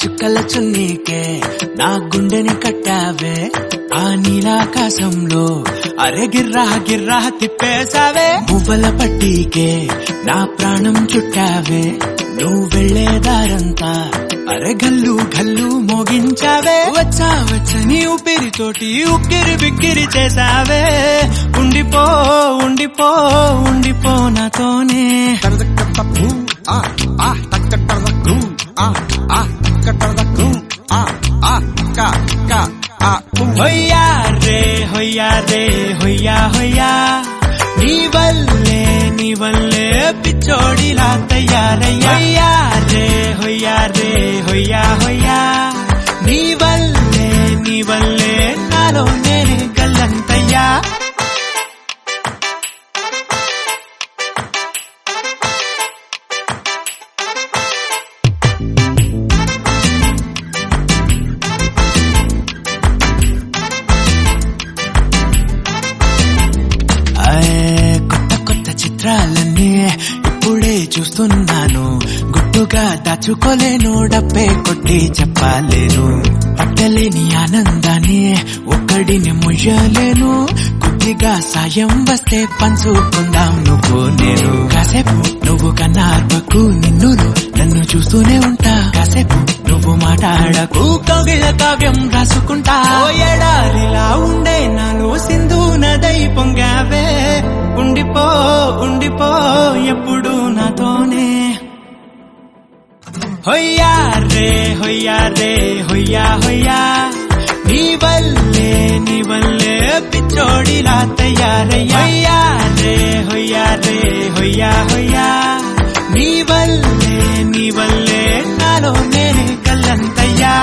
చుక్కల చున్నీకే నా గుండెని కట్టావే ఆ నీలాకాశంలో అరే గిర్రా గిర్రా తిప్పేశావే పువ్వుల పట్టీకే నా ప్రాణం చుట్టావే నువ్వు వెళ్లే దారంతా అరే గల్లు గల్లు మోగించావే వచ్చా వచ్చని ఊపిరితోటి ఉక్కిరి బిక్కిరి చేసావే ఉండిపో ఉండిపో ఉండిపో నాతోనే హొయ్యా రే హొయ్యా రే హొయ్యా హొయ్యా నీ వల్లే నీ వల్లే పిచ్చోడిలా తయారయ్యా రే హొయ్యా రే హొయ్యా హొయ్యా నీ వల్లే నీ వల్లే నాలో నేనే గల్లంతయ్యా ఆయ్, కొత్త కొత్త చిత్రాలన్నీ ఇప్పుడే చూస్తున్నాను గుట్టుగా దాచుకోలేను డబ్బే కొట్టి చెప్పలేను పట్టలేని ఆనందాన్ని ఒక్కడిని మొయ్యలేను కొద్దిగా సాయం వస్తే పంచుకుందాం నువ్వు నేను కాసేపు నువ్వు కన్నా అర్పకు నిన్ను నన్ను చూస్తూనే ఉంటా కాసేపు నువ్వు మాట్లాడకు కవిల కావ్యం రాసుకుంటా ఓ ఎడారిలా ఉండే నాలో సింధు నదై పొంగావే ఉండిపో ఉండిపో ఎప్పుడు నాతోనే హొయ్యా రే హొయ్యా రే హొయ్యా హొయ్యా నీ వల్లే నీ వల్లే పిచ్చోడిలా తయారయ్యా రే హొయ్యా రే హొయ్యా హొయ్యా నీ వల్లే నీ వల్లే నాలో నేనే కల్లంతయ్యా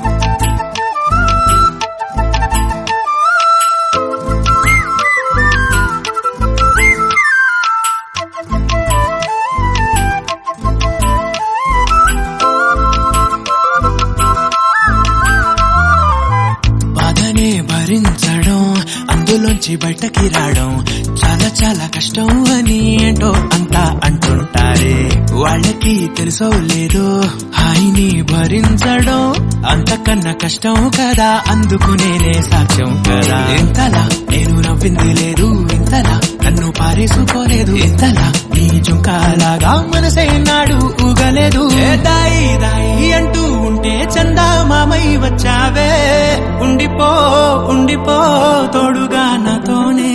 బాధనే భరించడం అందులోంచి బయటకి రావడం చాలా చాలా కష్టం అని ఏంటో అంతా అంటుంటారే వాళ్ళకి తెలుసో లేదో హాయిని భరించడం అంతకన్నా కష్టం కదా అందుకు నేనే సాక్ష్యం కదా ఇంతలా నేను నవ్వింది లేదు ఇంతలా నన్ను పారేసుకోలేదు ఇంతలా నీ జుంకాలాగా మనసే నాడు ఊగలేదు ఏ దాయి దాయి అంటూ ఉంటే చందా మామై వచ్చావే ఉండిపో ఉండిపో తోడుగా నాతోనే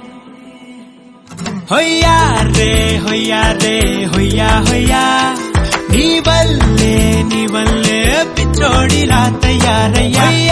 హొయ్యా రే హొయ్యా రే హొయ్యా హొయ్యా నీ వల్లే నీ వల్లే పిచ్చోడిలా తయారయ్యా